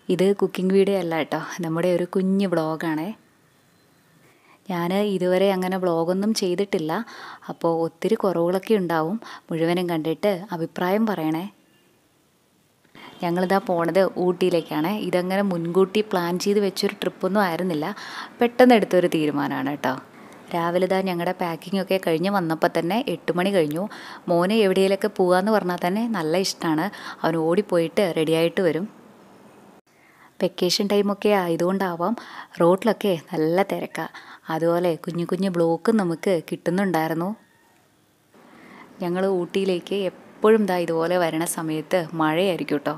ഇത് cooking video അല്ല കേട്ടോ നമ്മുടെ ഒരു കുഞ്ഞു വ്ളോഗാണേ ഞാൻ ഇതുവരെ അങ്ങനെ വ്ളോഗൊന്നും ചെയ്തിട്ടില്ല അപ്പോൾ ഒത്തിരി കുറവുകളൊക്കെ ഉണ്ടാവും മുഴുവനും കണ്ടിട്ട് അഭിപ്രായം പറയണേ ഞങ്ങളിതാ പോണത് ഊട്ടിയിലേക്കാണ് ഇതങ്ങനെ മുൻകൂട്ടി പ്ലാൻ ചെയ്ത് വെച്ചൊരു ട്രിപ്പൊന്നും ആയിരുന്നില്ല പെട്ടെന്ന് എടുത്തൊരു തീരുമാനമാണ് കേട്ടോ രാവിലെ ഇതാ ഞങ്ങളുടെ പാക്കിംഗ് ഒക്കെ കഴിഞ്ഞ് വന്നപ്പോൾ തന്നെ എട്ട് മണി കഴിഞ്ഞു മോനെ എവിടെയെങ്കിലൊക്കെ പോകാമെന്ന് പറഞ്ഞാൽ തന്നെ നല്ല ഇഷ്ടമാണ് അവൻ ഓടിപ്പോയിട്ട് റെഡിയായിട്ട് വരും വെക്കേഷൻ ടൈമൊക്കെ ആയതുകൊണ്ടാവാം റോഡിലൊക്കെ നല്ല തിരക്കാണ് അതുപോലെ കുഞ്ഞു കുഞ്ഞു ബ്ലോക്കും നമുക്ക് കിട്ടുന്നുണ്ടായിരുന്നു ഞങ്ങൾ ഊട്ടിയിലേക്ക് എപ്പോഴും ദാ ഇതുപോലെ വരണ സമയത്ത് മഴയായിരിക്കും കേട്ടോ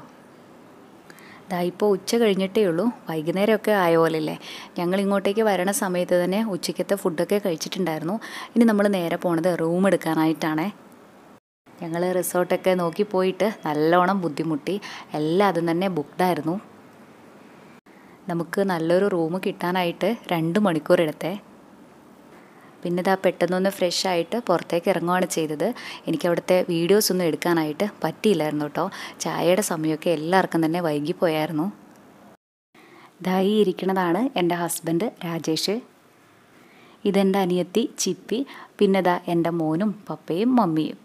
ദാ ഇപ്പോൾ ഉച്ച കഴിഞ്ഞിട്ടേ ഉള്ളൂ വൈകുന്നേരമൊക്കെ ആയ പോലെയല്ലേ ഞങ്ങൾ ഇങ്ങോട്ടേക്ക് വരണ സമയത്ത് തന്നെ ഉച്ചയ്ക്കത്തെ ഫുഡൊക്കെ കഴിച്ചിട്ടുണ്ടായിരുന്നു ഇനി നമ്മൾ നേരെ പോണത് റൂം എടുക്കാനായിട്ടാണേ ഞങ്ങൾ റിസോർട്ടൊക്കെ നോക്കി പോയിട്ട് നല്ലോണം ബുദ്ധിമുട്ടി എല്ലാം അതും തന്നെ ബുക്ക്ഡായിരുന്നു നമുക്ക് നല്ലൊരു റൂം കിട്ടാനായിട്ട് രണ്ട് മണിക്കൂർ എടുത്തേ പിന്നെ ഇതാ പെട്ടെന്നൊന്ന് ഫ്രഷ് ആയിട്ട് പുറത്തേക്ക് ഇറങ്ങുകയാണ് ചെയ്തത് എനിക്ക് അവിടുത്തെ വീഡിയോസ് ഒന്നും എടുക്കാനായിട്ട് പറ്റിയില്ലായിരുന്നു കേട്ടോ ചായയുടെ സമയമൊക്കെ എല്ലാവർക്കും തന്നെ വൈകിപ്പോയായിരുന്നു ഇതായി ഇരിക്കുന്നതാണ് എൻ്റെ ഹസ്ബൻഡ് രാജേഷ് ഇതെൻ്റെ അനിയത്തി ചിപ്പി പിന്നെ ഇതാ എൻ്റെ മോനും പപ്പയും മമ്മിയും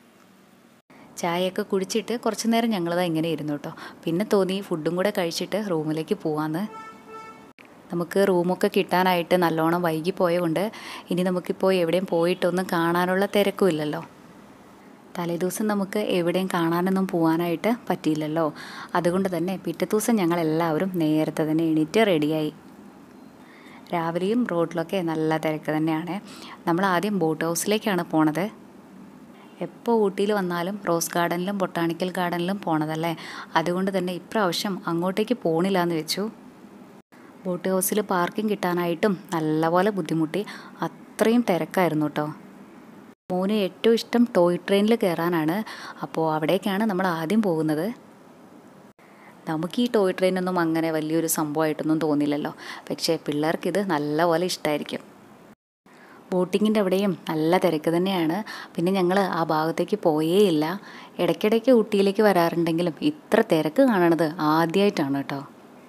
ചായയൊക്കെ കുടിച്ചിട്ട് കുറച്ച് നേരം ഞങ്ങളിതാ ഇങ്ങനെ ഇരുന്നു കേട്ടോ പിന്നെ തോന്നി ഫുഡും കൂടെ കഴിച്ചിട്ട് റൂമിലേക്ക് പോവാന്ന് നമുക്ക് റൂമൊക്കെ കിട്ടാനായിട്ട് നല്ലോണം വൈകി പോയതുകൊണ്ട് ഇനി നമുക്കിപ്പോൾ എവിടെയും പോയിട്ടൊന്നും കാണാനുള്ള തിരക്കുമില്ലല്ലോ തലേദിവസം നമുക്ക് എവിടെയും കാണാനൊന്നും പോകാനായിട്ട് പറ്റിയില്ലല്ലോ അതുകൊണ്ട് തന്നെ പിറ്റേ ദിവസം ഞങ്ങൾ എല്ലാവരും നേരത്തെ തന്നെ എണീറ്റ് റെഡിയായി രാവിലെയും റോഡിലൊക്കെ നല്ല തിരക്ക് തന്നെയാണ് നമ്മൾ ആദ്യം ബോട്ട് ഹൗസിലേക്കാണ് പോണത് എപ്പോൾ ഊട്ടിയിൽ വന്നാലും റോസ് ഗാർഡനിലും ബൊട്ടാണിക്കൽ ഗാർഡനിലും പോണതല്ലേ അതുകൊണ്ട് തന്നെ ഇപ്രാവശ്യം അങ്ങോട്ടേക്ക് പോണില്ല എന്ന് വെച്ചു ബോട്ട് ഹൗസിൽ പാർക്കിംഗ് കിട്ടാനായിട്ടും നല്ലപോലെ ബുദ്ധിമുട്ടി അത്രയും തിരക്കായിരുന്നു കേട്ടോ മോന് ഏറ്റവും ഇഷ്ടം ടോയ് ട്രെയിനിൽ കയറാനാണ് അപ്പോൾ അവിടേക്കാണ് നമ്മൾ ആദ്യം പോകുന്നത് നമുക്ക് ഈ ടോയ് ട്രെയിനൊന്നും അങ്ങനെ വലിയൊരു സംഭവമായിട്ടൊന്നും തോന്നില്ലല്ലോ പക്ഷേ പിള്ളേർക്കിത് നല്ലപോലെ ഇഷ്ടമായിരിക്കും ബോട്ടിങ്ങിൻ്റെ അവിടെയും നല്ല തിരക്ക് തന്നെയാണ് പിന്നെ ഞങ്ങൾ ആ ഭാഗത്തേക്ക് പോയേ ഇല്ല ഇടയ്ക്കിടയ്ക്ക് ഊട്ടിയിലേക്ക് വരാറുണ്ടെങ്കിലും ഇത്ര തിരക്ക് കാണണത് ആദ്യമായിട്ടാണ് കേട്ടോ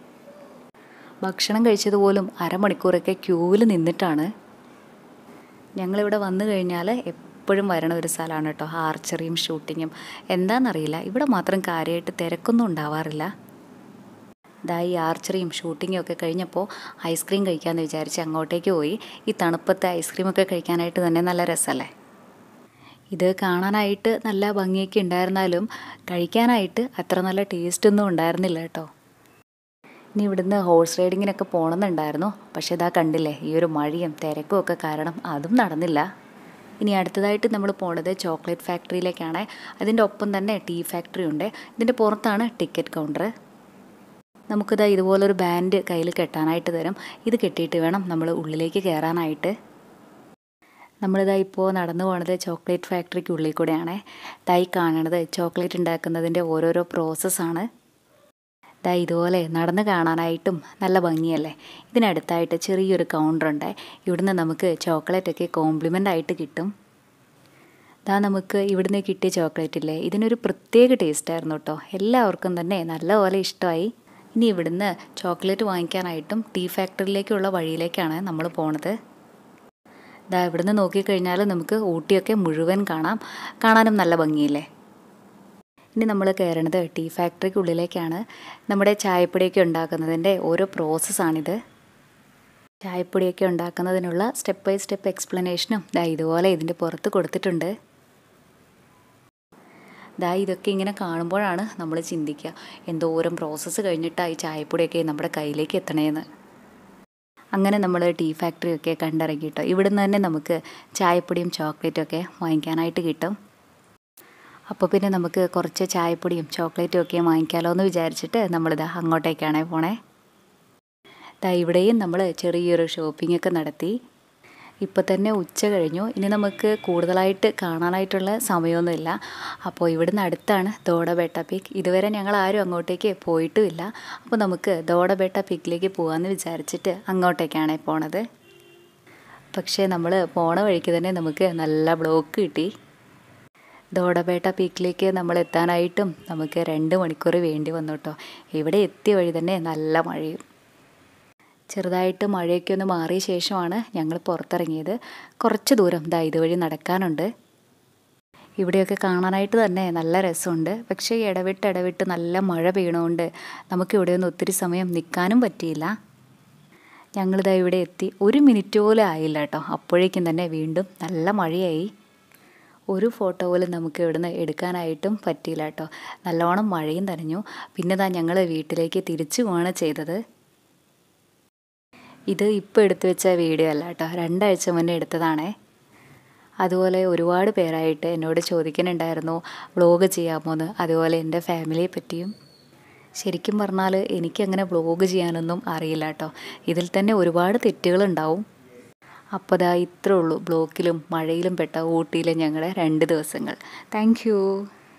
ഭക്ഷണം കഴിച്ചതുപോലും അരമണിക്കൂറൊക്കെ ക്യൂവിൽ നിന്നിട്ടാണ് ഞങ്ങളിവിടെ വന്നു കഴിഞ്ഞാൽ എപ്പോഴും വരണ ഒരു സ്ഥലമാണ് കേട്ടോ ആർച്ചറിയും ഷൂട്ടിങ്ങും എന്താണെന്നറിയില്ല ഇവിടെ മാത്രം കാര്യമായിട്ട് തിരക്കൊന്നും ഉണ്ടാവാറില്ല ഇതാ ഈ ആർച്ചറിയും ഷൂട്ടിങ്ങും ഒക്കെ കഴിഞ്ഞപ്പോൾ ഐസ്ക്രീം കഴിക്കാമെന്ന് വിചാരിച്ച് അങ്ങോട്ടേക്ക് പോയി ഈ തണുപ്പത്തെ ഐസ്ക്രീമൊക്കെ കഴിക്കാനായിട്ട് തന്നെ നല്ല രസമല്ലേ ഇത് കാണാനായിട്ട് നല്ല ഭംഗിയൊക്കെ ഉണ്ടായിരുന്നാലും കഴിക്കാനായിട്ട് അത്ര നല്ല ടേസ്റ്റൊന്നും ഉണ്ടായിരുന്നില്ല കേട്ടോ ഇനി ഇവിടുന്ന് ഹോഴ്സ് റൈഡിങ്ങിനൊക്കെ പോകണമെന്നുണ്ടായിരുന്നു പക്ഷേ ഇതാ കണ്ടില്ലേ ഈ ഒരു മഴയും തിരക്കും ഒക്കെ കാരണം അതും നടന്നില്ല ഇനി അടുത്തതായിട്ട് നമ്മൾ പോണത് ചോക്ലേറ്റ് ഫാക്ടറിയിലേക്കാണ് അതിൻ്റെ ഒപ്പം തന്നെ ടീ ഫാക്ടറി ഉണ്ട് ഇതിൻ്റെ പുറത്താണ് ടിക്കറ്റ് കൗണ്ടർ നമുക്കിതാ ഇതുപോലൊരു ബാൻഡ് കയ്യിൽ കെട്ടാനായിട്ട് തരും ഇത് കെട്ടിയിട്ട് വേണം നമ്മൾ ഉള്ളിലേക്ക് കയറാനായിട്ട് നമ്മളിതാ ഇപ്പോൾ നടന്നു പോകുന്നത് ചോക്ലേറ്റ് ഫാക്ടറിക്ക് ഉള്ളിൽ കൂടെയാണ് ഇതായി കാണണത് ചോക്ലേറ്റ് ഉണ്ടാക്കുന്നതിൻ്റെ ഓരോരോ പ്രോസസ്സാണ് ദാ ഇതുപോലെ നടന്ന് കാണാനായിട്ടും നല്ല ഭംഗിയല്ലേ ഇതിനടുത്തായിട്ട് ചെറിയൊരു കൗണ്ടറുണ്ട് ഇവിടുന്ന് നമുക്ക് ചോക്ലേറ്റൊക്കെ കോംപ്ലിമെൻ്റ് ആയിട്ട് കിട്ടും ദാ നമുക്ക് ഇവിടുന്ന് കിട്ടിയ ചോക്ലേറ്റ് ഇല്ലേ ഇതിനൊരു പ്രത്യേക ടേസ്റ്റായിരുന്നു കേട്ടോ എല്ലാവർക്കും തന്നെ നല്ലപോലെ ഇഷ്ടമായി ഇനി ഇവിടുന്ന് ചോക്ലേറ്റ് വാങ്ങിക്കാനായിട്ടും ടീ ഫാക്ടറിയിലേക്കുള്ള വഴിയിലേക്കാണ് നമ്മൾ പോണത് ദാ ഇവിടുന്ന് നോക്കിക്കഴിഞ്ഞാൽ നമുക്ക് ഊട്ടിയൊക്കെ മുഴുവൻ കാണാം കാണാനും നല്ല ഭംഗിയില്ലേ ഇനി നമ്മൾ കയറണത് ടീ ഫാക്ടറിക്കുള്ളിലേക്കാണ് നമ്മുടെ ചായപ്പൊടിയൊക്കെ ഉണ്ടാക്കുന്നതിൻ്റെ ഓരോ പ്രോസസ്സാണിത് ചായപ്പൊടിയൊക്കെ ഉണ്ടാക്കുന്നതിനുള്ള സ്റ്റെപ്പ് ബൈ സ്റ്റെപ്പ് എക്സ്പ്ലനേഷനും ദാ ഇതുപോലെ ഇതിൻ്റെ പുറത്ത് കൊടുത്തിട്ടുണ്ട് ദാ ഇതൊക്കെ ഇങ്ങനെ കാണുമ്പോഴാണ് നമ്മൾ ചിന്തിക്കുക എന്തോരം പ്രോസസ്സ് കഴിഞ്ഞിട്ടാണ് ഈ ചായപ്പൊടിയൊക്കെ നമ്മുടെ കയ്യിലേക്ക് എത്തണേന്ന് അങ്ങനെ നമ്മൾ ടീ ഫാക്ടറിയൊക്കെ കണ്ടിറങ്ങി കേട്ടോ ഇവിടുന്ന് തന്നെ നമുക്ക് ചായപ്പൊടിയും ചോക്ലേറ്റും ഒക്കെ വാങ്ങിക്കാനായിട്ട് കിട്ടും അപ്പോൾ പിന്നെ നമുക്ക് കുറച്ച് ചായപ്പൊടിയും ചോക്ലേറ്റും ഒക്കെ വാങ്ങിക്കാമല്ലോ എന്ന് വിചാരിച്ചിട്ട് നമ്മളിതാ അങ്ങോട്ടേക്കാണേ പോണേ ദാ ഇവിടെയും നമ്മൾ ചെറിയൊരു ഷോപ്പിംഗ് ഒക്കെ നടത്തി ഇപ്പോൾ തന്നെ ഉച്ച കഴിഞ്ഞു ഇനി നമുക്ക് കൂടുതലായിട്ട് കാണാനായിട്ടുള്ള സമയമൊന്നുമില്ല അപ്പോൾ ഇവിടുന്ന് അടുത്താണ് ദോഡബേട്ട പീക്ക് ഇതുവരെ ഞങ്ങൾ ആരും അങ്ങോട്ടേക്ക് പോയിട്ടുമില്ല അപ്പോൾ നമുക്ക് ദോഡബേട്ട പീക്കിലേക്ക് പോകാമെന്ന് വിചാരിച്ചിട്ട് അങ്ങോട്ടേക്കാണ് പോണത് പക്ഷേ നമ്മൾ പോണ വഴിക്ക് തന്നെ നമുക്ക് നല്ല ബ്ലോക്ക് കിട്ടി ദോടപേട്ട പീക്കിലേക്ക് നമ്മൾ എത്താനായിട്ടും നമുക്ക് രണ്ട് മണിക്കൂർ വേണ്ടി വന്നു കേട്ടോ ഇവിടെ എത്തിയ വഴി തന്നെ നല്ല മഴയും ചെറുതായിട്ട് മഴയൊക്കെ ഒന്ന് മാറിയ ശേഷമാണ് ഞങ്ങൾ പുറത്തിറങ്ങിയത് കുറച്ച് ദൂരം ദാ ഇതുവഴി നടക്കാനുണ്ട് ഇവിടെയൊക്കെ കാണാനായിട്ട് തന്നെ നല്ല രസമുണ്ട് പക്ഷേ ഇടവിട്ട് ഇടവിട്ട് നല്ല മഴ പെയ്യണോണ്ട് നമുക്ക് ഇവിടെ ഒന്നും ഒത്തിരി സമയം നിൽക്കാനും പറ്റിയില്ല ഞങ്ങളിതാ ഇവിടെ എത്തി ഒരു മിനിറ്റ് പോലും ആയില്ല കേട്ടോ അപ്പോഴേക്കും തന്നെ വീണ്ടും നല്ല മഴയായി ഒരു ഫോട്ടോ പോലും നമുക്ക് ഇവിടുന്ന് എടുക്കാനായിട്ടും പറ്റിയില്ല കേട്ടോ നല്ലോണം മഴയും നനഞ്ഞു പിന്നെ താ ഞങ്ങൾ വീട്ടിലേക്ക് തിരിച്ചു പോവാണ് ചെയ്തത് ഇത് ഇപ്പോൾ എടുത്തു വെച്ച വീഡിയോ അല്ല കേട്ടോ രണ്ടാഴ്ച മുന്നേ എടുത്തതാണേ അതുപോലെ ഒരുപാട് പേരായിട്ട് എന്നോട് ചോദിക്കുന്നുണ്ടായിരുന്നു വ്ളോഗ് ചെയ്യാമോന്ന് അതുപോലെ എൻ്റെ ഫാമിലിയെ പറ്റിയും ശരിക്കും പറഞ്ഞാൽ എനിക്കങ്ങനെ വ്ളോഗ് ചെയ്യാനൊന്നും അറിയില്ല കേട്ടോ ഇതിൽ തന്നെ ഒരുപാട് തെറ്റുകളുണ്ടാവും അപ്പോൾ ദാ ഇത്രേ ഉള്ളൂ ബ്ലോക്കിലും മഴയിലും പെട്ട ഊട്ടിയിലെ ഞങ്ങളുടെ രണ്ട് ദിവസങ്ങൾ താങ്ക്